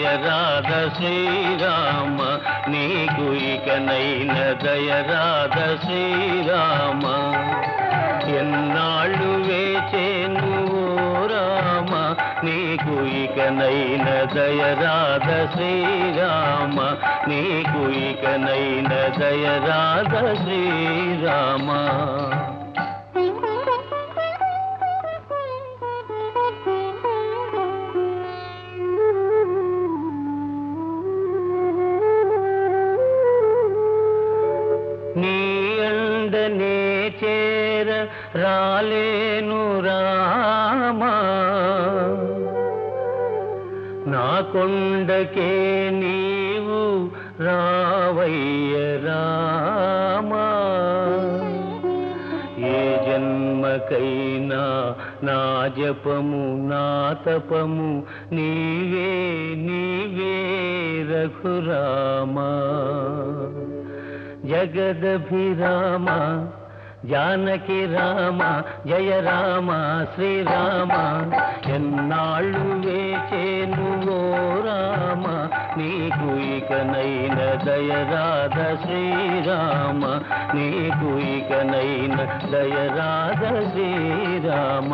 దయరాధ శ్రీరామ నీకు ఇకనైన దయరాధ శ్రీరామ ఎన్నాళ్ళు వేచేను ఓ రామ నీకు ఇకనైన దయరాధ శ్రీరామ నీకు ఇకనైన దయరాధ శ్రీరామ నీ అండనే చేర రాలేను రామా నా కొండకే నీవు రావయ్య రామా ఏ జన్మకైనా నా జపము నా తపము నీవే నీవే రఘురామా జగదభిరామ జానకి రామ జయ రామ శ్రీరామ ఎన్నాళ్ళు వేచేను ఓ రామ నీకు ఇకనైన దయరాధ శ్రీరామ నీకు ఇకనైన దయరాధ శ్రీరామ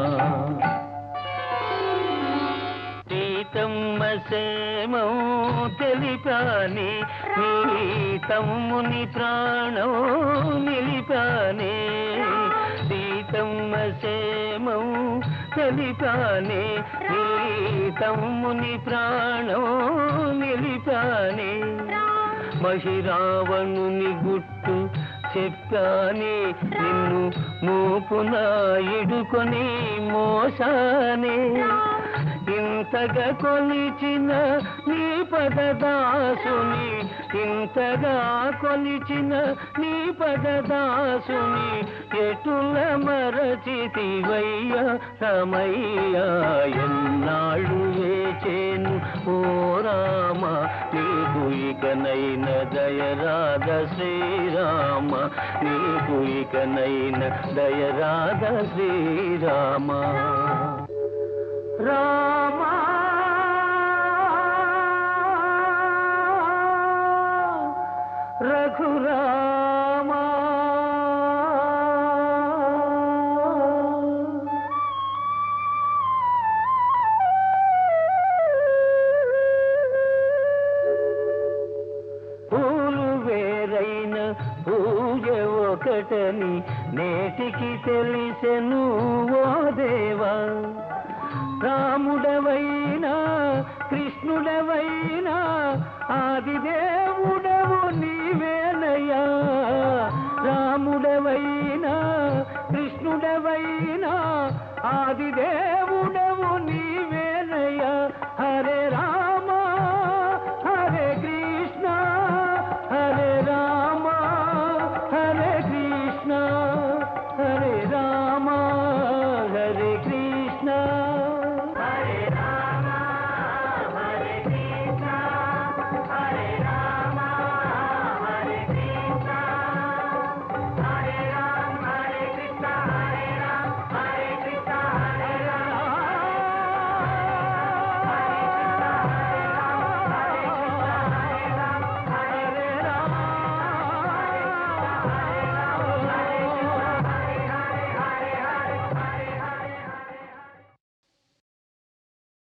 సీతమ్మ సేమం తెలిపాని నీ తమ్ముని ప్రాణం నిలిపానే సీతమ్మ సేమం తెలిపానే నీ తమ్ముని ప్రాణం నిలిపానే మహిరావణుని గుట్టు చెప్పాని నిన్ను మూపున ఇడుకొని మోసానే ఇంతగా కొలిచిన నీ పదదాసుని ఇంతగా కొలిచిన నీ పదదాసుని ఎటుల మరచితివయ్య రమయ్య ఎన్నాళ్ళు వేచేను ఓ రామ నీకు ఇకనైన దయరాధ శ్రీరామ నీకు ఇకనైన దయరాధ శ్రీరామ రామా రఘురామా పూలు వేరైన పూజ ఒకటని నేటికి తెలిసెను ఓ దేవా రాముడవైనా కృష్ణుడవైనా ఆదిదేవుడవు నీవేనయ్యా రాముడవైనా కృష్ణుడవైనా ఆదిదేవుడవు